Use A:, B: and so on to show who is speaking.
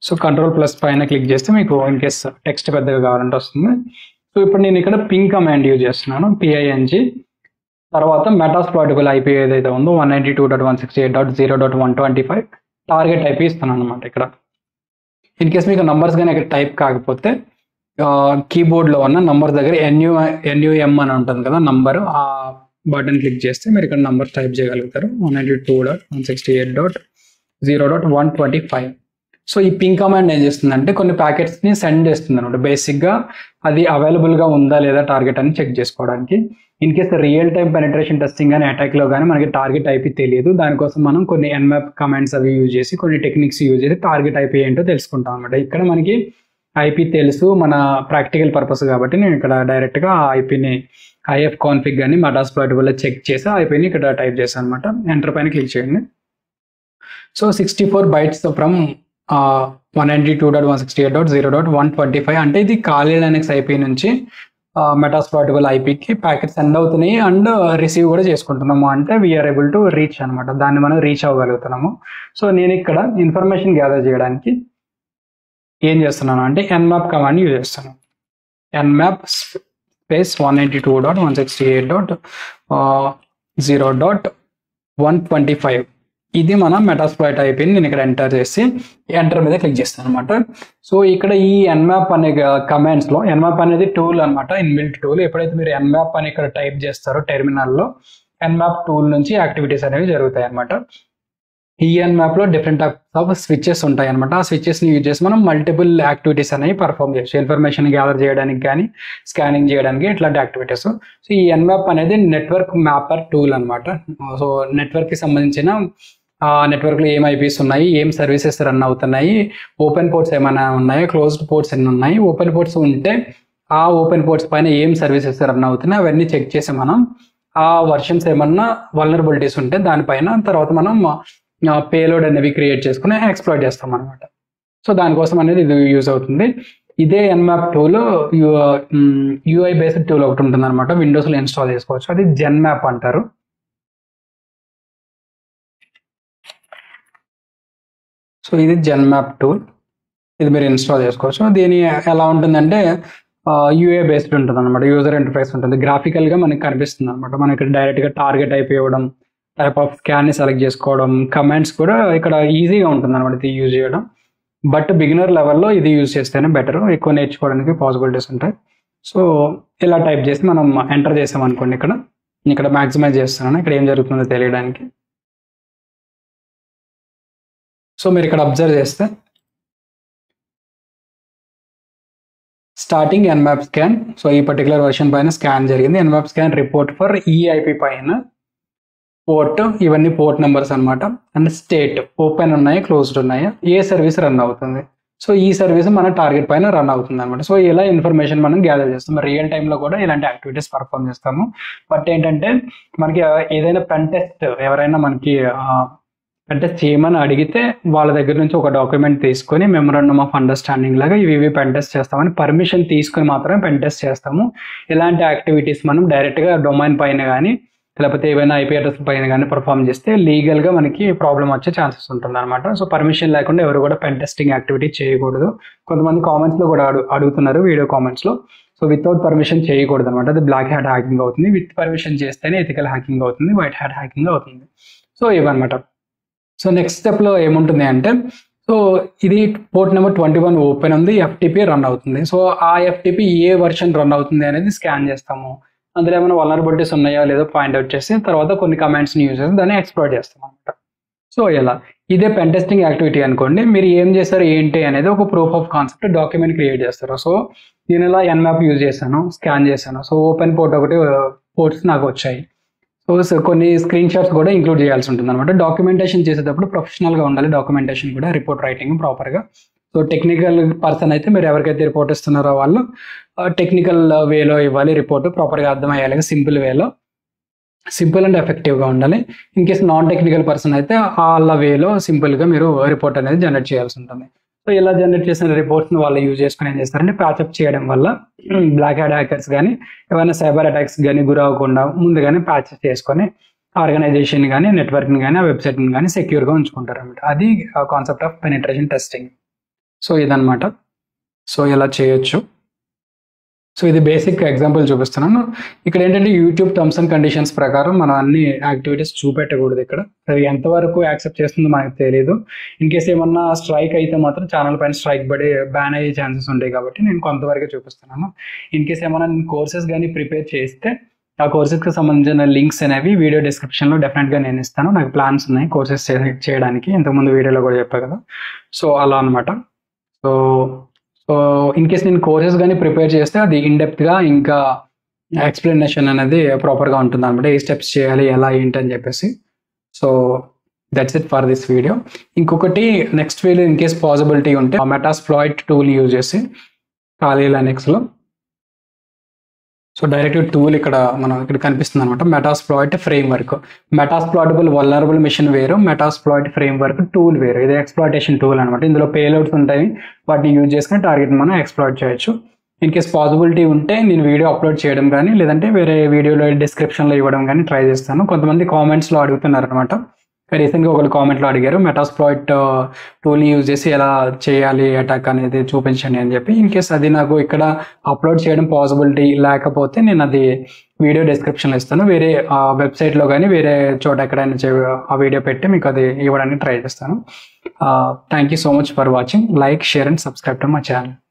A: so control plus పైన click చేస్తే మీకు ఇన్ కేస్ టెక్స్ట్ పెద్దగా కావాలంటే వస్తుంది సో ఇప్పుడు నేను ఇక్కడ పింక్ కమాండ్ యూజ్ చేస్తున్నాను పిఐఎన్జి తర్వాత మెటాస్ప్లాటబుల్ ఐపీ ఏదైతే ఉందో one ninety two dot one sixty eight dot zero dot one twenty five target IP ఇస్తున్నాను అనమాట ఇక్కడ ఇన్ కేస్ మీకు నంబర్స్ కానీ ఇక్కడ టైప్ కాకపోతే కీబోర్డ్లో ఉన్న నంబర్ దగ్గర ఎన్యూ ఎన్యూఎం అని ఉంటుంది కదా నంబర్ ఆ బటన్ క్లిక్ చేస్తే మీరు ఇక్కడ నంబర్ టైప్ చేయగలుగుతారు one ninety two dot one sixty eight dot zero dot one twenty five so ఈ పింక్ కమాండ్ ఏం చేస్తుందంటే కొన్ని ప్యాకెట్స్ని సెండ్ చేస్తుంది అనమాట బేసిక్గా అది అవైలబుల్గా ఉందా లేదా టార్గెట్ అని చెక్ చేసుకోవడానికి in case real time penetration testing కానీ అటాక్లో కానీ మనకి టార్గెట్ ఐపీ తెలియదు దానికోసం మనం కొన్ని ఎన్మ్యాప్ కమాండ్స్ అవి యూజ్ చేసి కొన్ని టెక్నిక్స్ యూజ్ చేసి టార్గెట్ ఐపీ ఏంటో తెలుసుకుంటాం అనమాట ఇక్కడ మనకి ఐపీ తెలుసు మన ప్రాక్టికల్ పర్పస్ కాబట్టి నేను ఇక్కడ డైరెక్ట్గా ఆ ఐపీని ఐఎఫ్ కాన్ఫిగ్ కానీ మటాస్ ప్లాటబుల్ చెక్ చేసి ఐపీని ఇక్కడ టైప్ చేశాను అనమాట ఎంటర్ పైన క్లిక్ చేయండి so sixty four bytes from one ninety two dot one sixty eight dot zero dot one twenty five అంటే ఇది ఖాళీ లైనక్స్ ఐపీ నుంచి మెటాస్ప్లాటబుల్ ఐపీకి ప్యాకెట్ సెండ్ అవుతున్నాయి అండ్ రిసీవ్ కూడా చేసుకుంటున్నాము అంటే వీఆర్ ఏబుల్ టు రీచ్ అనమాట దాన్ని మనం రీచ్ అవ్వగలుగుతున్నాము సో నేను ఇక్కడ ఇన్ఫర్మేషన్ గ్యాదర్ చేయడానికి ఏం చేస్తున్నాను అంటే ఎన్మ్యాప్ కమాండ్ యూజ్ చేస్తాను Nmap space one ninety two dot one sixty eight dot zero dot one twenty five ఇది మన మెటాస్ప్లాయిట్ అయిపోయింది నేను ఇక్కడ ఎంటర్ చేసి ఎంటర్ మీద క్లిక్ చేస్తాను అనమాట సో ఇక్కడ ఈ ఎన్మ్యాప్ అనే కమాండ్స్ లో ఎన్మ్యాప్ అనేది టూల్ అనమాట ఇన్బిల్ట్ టూల్ ఎప్పుడైతే మీరు ఎన్మ్యాప్ అని ఇక్కడ టైప్ చేస్తారో టెర్మినల్లో ఎన్మ్యాప్ టూల్ నుంచి యాక్టివిటీస్ అనేవి జరుగుతాయి అనమాట ఈ ఎన్మ్యాప్ లో డిఫరెంట్ టైప్స్ ఆఫ్ స్విచెస్ ఉంటాయి అనమాట ఆ స్విచెస్ ని యూజ్ చేసి మనం మల్టిపుల్ యాక్టివిటీస్ అనేవి పర్ఫామ్ చేయొచ్చు ఇన్ఫర్మేషన్ గ్యాదర్ చేయడానికి కానీ స్కానింగ్ చేయడానికి ఇట్లాంటి యాక్టివిటీస్ సో ఈ ఎన్మ్యాప్ అనేది నెట్వర్క్ మ్యాపర్ టూల్ అనమాట సో నెట్వర్క్ కి సంబంధించిన ఆ నెట్వర్క్లో ఏం ఐపీస్ ఉన్నాయి ఏం సర్వీసెస్ రన్ అవుతున్నాయి ఓపెన్ పోర్ట్స్ ఏమైనా ఉన్నాయో క్లోజ్డ్ పోర్ట్స్ ఎన్ని ఉన్నాయి ఓపెన్ పోర్ట్స్ ఉంటే ఆ ఓపెన్ పోర్ట్స్ పైన ఏం సర్వీసెస్ రన్ అవుతున్నాయి అవన్నీ చెక్ చేసి మనం ఆ వర్షన్స్ ఏమన్నా వల్నరబిలిటీస్ ఉంటే దానిపైన తర్వాత మనం పేలోడ్ అనేవి క్రియేట్ చేసుకుని ఎక్స్ప్లోర్ చేస్తాం అనమాట సో దానికోసం అనేది ఇది యూజ్ అవుతుంది ఇదే Nmap tool UI based tool ఒకటి ఉంటుంది అనమాట విండోస్లో ఇన్స్టాల్ చేసుకోవచ్చు అది జెన్ మ్యాప్ అంటారు సో ఇది జెన్ మ్యాప్ టూల్ ఇది మీరు ఇన్స్టాల్ చేసుకోవచ్చు దీని ఎలా ఉంటుందంటే యూఏ బేస్డ్ ఉంటుంది అనమాట యూజర్ ఇంటర్ఫేస్ ఉంటుంది గ్రాఫికల్గా మనకి కనిపిస్తుంది అనమాట మనం ఇక్కడ డైరెక్ట్గా టార్గెట్ అయిపోవడం టైప్ ఆఫ్ స్కాన్ని సెలెక్ట్ చేసుకోవడం కమెంట్స్ కూడా ఇక్కడ ఈజీగా ఉంటుంది అనమాట ఇది యూజ్ చేయడం బట్ బిగినర్ లెవెల్లో ఇది యూజ్ చేస్తేనే బెటర్ ఎక్కువ నేర్చుకోవడానికి పాసిబిలిటీస్ ఉంటాయి సో ఇలా టైప్ చేసి మనం ఎంటర్ చేసాం అనుకోండి ఇక్కడ ఇక్కడ మ్యాక్సిమైజ్ చేస్తున్నాను ఇక్కడ ఏం జరుగుతుందో తెలియడానికి సో మీరు ఇక్కడ అబ్జర్వ్ చేస్తే స్టార్టింగ్ ఎన్మ్యాప్ స్కాన్ సో ఈ పర్టికులర్ వర్షన్ పైన స్కాన్ జరిగింది ఎన్మ్యాప్ స్కాన్ రిపోర్ట్ ఫర్ ఈఐపి పైన పోర్ట్ ఇవన్నీ పోర్ట్ నెంబర్స్ అనమాట అండ్ స్టేట్ ఓపెన్ ఉన్నాయా క్లోజ్డ్ ఉన్నాయా ఏ సర్వీస్ రన్ అవుతుంది సో ఈ సర్వీస్ మన టార్గెట్ పైన రన్ అవుతుంది అనమాట సో ఇలా ఇన్ఫర్మేషన్ మనం గ్యాదర్ చేస్తాం రియల్ టైంలో కూడా ఇలాంటి యాక్టివిటీస్ పర్ఫామ్ చేస్తాము బట్ ఏంటంటే మనకి ఏదైనా పెన్ టెస్ట్ ఎవరైనా మనకి పెన్ టెస్ట్ చేయమని అడిగితే వాళ్ళ దగ్గర నుంచి ఒక డాక్యుమెంట్ తీసుకొని మెమరాండమ్ ఆఫ్ అండర్స్టాండింగ్ లాగా ఇవి ఇవి పెన్ టెస్ట్ చేస్తామని పర్మిషన్ తీసుకొని మాత్రమే పెన్ టెస్ట్ చేస్తాము ఇలాంటి యాక్టివిటీస్ మనం డైరెక్ట్గా డొమైన్ పైన కానీ లేకపోతే ఏవైనా ఐపీ అడ్రస్ పైన కానీ పర్ఫామ్ చేస్తే లీగల్గా మనకి ప్రాబ్లం వచ్చే ఛాన్సెస్ ఉంటుంది అనమాట సో పర్మిషన్ లేకుండా ఎవరు కూడా పెన్ టెస్టింగ్ యాక్టివిటీ చేయకూడదు కొంతమంది కామెంట్స్లో కూడా అడుగు అడుగుతున్నారు వీడియో కామెంట్స్లో సో వితౌట్ పర్మిషన్ చేయకూడదు అనమాట అది బ్లాక్ హ్యాట్ హ్యాకింగ్ అవుతుంది విత్ పర్మిషన్ చేస్తేనే ఎథికల్ హ్యాకింగ్ అవుతుంది వైట్ హ్యాట్ హ్యాకింగ్ అవుతుంది సో ఇవన్నమాట సో నెక్స్ట్ స్టెప్లో ఏముంటుంది అంటే సో ఇది port number twenty one open ఉంది ఎఫ్టీపీ రన్ అవుతుంది సో ఆ ఎఫ్టీపీ ఏ వర్షన్ రన్ అవుతుంది అనేది స్కాన్ చేస్తాము అందులో ఏమైనా వలనరబిలిటీస్ ఉన్నాయో లేదో పాయింట్ అవుట్ చేసి తర్వాత కొన్ని కమెంట్స్ని యూజ్ చేసి దాన్ని ఎక్స్ప్లోర్ చేస్తాం అనమాట సో ఇలా ఇదే పెన్ టెస్టింగ్ యాక్టివిటీ అనుకోండి మీరు ఏం చేస్తారు ఏంటి అనేది ఒక proof of concept document create చేస్తారు సో నేను ఇలా ఎన్మ్యాప్ యూజ్ చేశాను స్కాన్ చేశాను సో ఓపెన్ పోర్ట్ ఒకటి పోర్ట్స్ నాకు వచ్చాయి సో కొన్ని స్క్రీన్ షాట్స్ కూడా ఇంక్లూడ్ చేయాల్సి ఉంటుంది అనమాట డాక్యుమెంటేషన్ చేసేటప్పుడు ప్రొఫెషనల్గా ఉండాలి డాక్యుమెంటేషన్ కూడా రిపోర్ట్ రైటింగ్ ప్రాపర్గా సో టెక్నికల్ పర్సన్ అయితే మీరు ఎవరికైతే రిపోర్ట్ ఇస్తున్నారో వాళ్ళు టెక్నికల్ వేలో ఇవ్వాలి రిపోర్ట్ ప్రాపర్గా అర్థమయ్యేలాగా సింపుల్ వేలో సింపుల్ అండ్ ఎఫెక్టివ్గా ఉండాలి in case non technical person అయితే వాళ్ళ వేలో సింపుల్గా మీరు రిపోర్ట్ అనేది జనరేట్ చేయాల్సి ఉంటుంది సో ఇలా జనరేట్ చేసిన రిపోర్ట్స్ని వాళ్ళు యూజ్ చేసుకుని ఏం చేస్తారంటే ప్యాచప్ చేయడం వల్ల బ్లాక్ హ్యాడ్ హ్యాకర్స్ కానీ ఏమైనా సైబర్ అటాక్స్ కానీ గురవ్వకుండా ముందుగానే ప్యాచ్ చేసుకొని ఆర్గనైజేషన్ కానీ నెట్వర్క్ని కానీ ఆ వెబ్సైట్ని కానీ సెక్యూర్గా ఉంచుకుంటారు అనమాట అది concept of penetration testing so ఇదనమాట సో ఇలా చేయొచ్చు సో ఇది బేసిక్ ఎగ్జాంపుల్ చూపిస్తున్నాను ఇక్కడ ఏంటంటే యూట్యూబ్ టర్మ్స్ అండ్ కండిషన్స్ ప్రకారం మనం అన్ని యాక్టివిటీస్ చూపెట్టకూడదు ఇక్కడ అది ఎంతవరకు యాక్సెప్ట్ చేస్తుందో మనకు తెలియదు ఇన్ కేస్ ఏమన్నా స్ట్రైక్ అయితే మాత్రం ఛానల్ పైన స్ట్రైక్ పడి బ్యాన్ అయ్యే ఛాన్సెస్ ఉంటాయి కాబట్టి నేను కొంతవరకు చూపిస్తున్నాను ఇన్ కేస్ ఏమైనా కోర్సెస్ కానీ ప్రిపేర్ చేస్తే ఆ కోర్సెస్కి సంబంధించిన లింక్స్ అనేవి వీడియో డిస్క్రిప్షన్లో డెఫినెట్గా నేను ఇస్తాను నాకు ప్లాన్స్ ఉన్నాయి కోర్సెస్ చేయడానికి ఇంతకుముందు వీడియోలో కూడా చెప్పా కదా సో అలా అనమాట సో సో ఇన్ కేస్ నేను కోర్సెస్ కానీ ప్రిపేర్ చేస్తే అది ఇన్డెప్త్గా ఇంకా ఎక్స్ప్లెనేషన్ అనేది ప్రాపర్గా ఉంటుంది అనమాట ఏ స్టెప్స్ చేయాలి ఎలా ఏంటి అని చెప్పేసి so that's it for this video ఇంకొకటి next video in case possibility ఉంటే మెటాస్ ఫ్లాయిట్ టూల్ యూజ్ చేసి ఖాళీ లైనెక్స్లో సో డైరెక్ట్ టూల్ ఇక్కడ మనం ఇక్కడ కనిపిస్తుంది అనమాట Metasploit framework Metasploitable vulnerable machine వేరు మెటాస్ప్లాయిట్ ఫ్రేమ్ వర్క్ టూల్ వేరు ఇది ఎక్స్ప్లాయిటేషన్ టూల్ అనమాట ఇందులో పేలోడ్స్ ఉంటాయి వాటిని యూజ్ చేసుకుని టార్గెట్ మనం ఎక్స్ప్లాయిట్ చేయొచ్చు ఇన్ కేస్ పాసిబిలిటీ ఉంటే నేను వీడియో అప్లోడ్ చేయడం కానీ లేదంటే వేరే వీడియోలో డిస్క్రిప్షన్లో ఇవ్వడం కానీ ట్రై చేస్తాను కొంతమంది కామెంట్స్లో అడుగుతున్నారు అనమాట రీసెంట్గా ఒకరు కామెంట్లో అడిగారు మెటాస్ప్లాయిట్ టూల్ని యూజ్ చేసి ఎలా చేయాలి అటాక్ అనేది చూపించండి అని చెప్పి ఇన్ కేస్ అది నాకు ఇక్కడ అప్లోడ్ చేయడం పాసిబిలిటీ లేకపోతే నేను అది వీడియో డిస్క్రిప్షన్లో ఇస్తాను వేరే వెబ్సైట్లో కానీ వేరే చోట ఎక్కడైనా చే- ఆ వీడియో పెట్టి మీకు అది ఇవ్వడానికి ట్రై చేస్తాను thank you so much for watching like share and subscribe to my channel